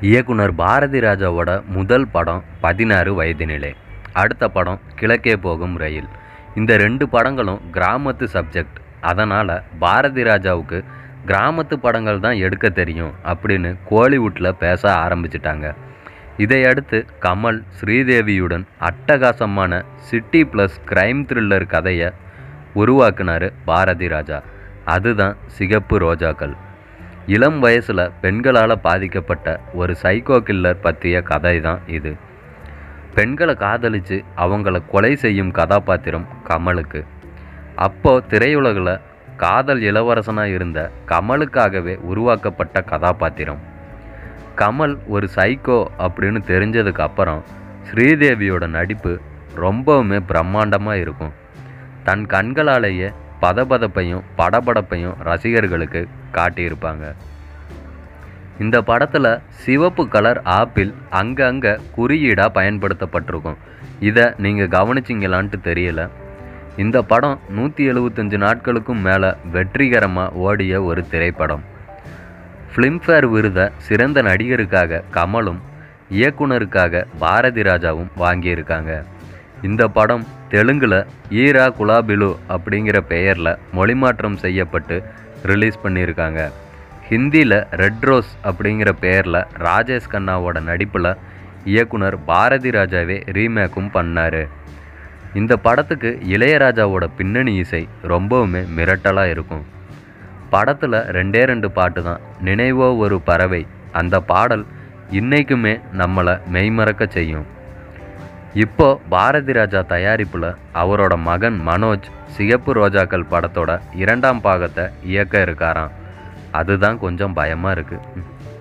இயக்குனர் பாரதி ராஜாவோட முதல் படம் பதினாறு வயதினிலே அடுத்த படம் கிழக்கே போகும் ரயில் இந்த ரெண்டு படங்களும் கிராமத்து சப்ஜெக்ட் அதனால் பாரதி ராஜாவுக்கு கிராமத்து படங்கள் தான் எடுக்க தெரியும் அப்படின்னு கோலிவுட்டில் பேச ஆரம்பிச்சிட்டாங்க இதையடுத்து கமல் ஸ்ரீதேவியுடன் அட்டகாசமான சிட்டி ப்ளஸ் கிரைம் த்ரில்லர் கதையை உருவாக்குனார் பாரதி ராஜா அதுதான் சிகப்பு ரோஜாக்கள் இளம் வயசில் பெண்களால் பாதிக்கப்பட்ட ஒரு சைக்கோ கில்லர் பற்றிய கதை தான் இது பெண்களை காதலித்து அவங்கள கொலை செய்யும் கதாபாத்திரம் கமலுக்கு அப்போ திரையுலகில் காதல் இளவரசனாக இருந்த கமலுக்காகவே உருவாக்கப்பட்ட கதாபாத்திரம் கமல் ஒரு சைக்கோ அப்படின்னு தெரிஞ்சதுக்கு அப்புறம் ஸ்ரீதேவியோட நடிப்பு ரொம்பவுமே பிரம்மாண்டமாக இருக்கும் தன் கண்களாலேயே பதபதப்பையும் படபடப்பையும் ரசிகர்களுக்கு காட்டியிருப்பாங்க இந்த படத்தில் சிவப்பு கலர் ஆப்பிள் அங்கங்கே குறியீடாக பயன்படுத்தப்பட்டிருக்கும் இதை நீங்கள் கவனிச்சிங்களான்ட்டு தெரியல இந்த படம் நூற்றி எழுபத்தஞ்சு நாட்களுக்கும் மேலே வெற்றிகரமாக ஓடிய ஒரு திரைப்படம் ஃபிலிம்ஃபேர் விருதை சிறந்த நடிகருக்காக கமலும் இயக்குனருக்காக பாரதி ராஜாவும் வாங்கியிருக்காங்க இந்த படம் தெலுங்கில் ஈரா குலாபிலு அப்படிங்கிற பெயரில் மொழிமாற்றம் செய்யப்பட்டு ரிலீஸ் பண்ணியிருக்காங்க ஹிந்தியில் ரெட் ரோஸ் அப்படிங்கிற பெயரில் ராஜேஷ் கண்ணாவோட நடிப்பில் இயக்குனர் பாரதி ராஜாவே ரீமேக்கும் பண்ணார் இந்த படத்துக்கு இளையராஜாவோட பின்னணி இசை ரொம்பவுமே மிரட்டலாக இருக்கும் படத்தில் ரெண்டே ரெண்டு பாட்டு தான் நினைவோ ஒரு பறவை அந்த பாடல் இன்னைக்குமே நம்மளை மெய்மறக்க செய்யும் இப்போ பாரதி ராஜா தயாரிப்பில் அவரோட மகன் மனோஜ் சிகப்பு ரோஜாக்கள் படத்தோட இரண்டாம் பாகத்தை இயக்க இருக்காராம் அதுதான் கொஞ்சம் பயமாக இருக்குது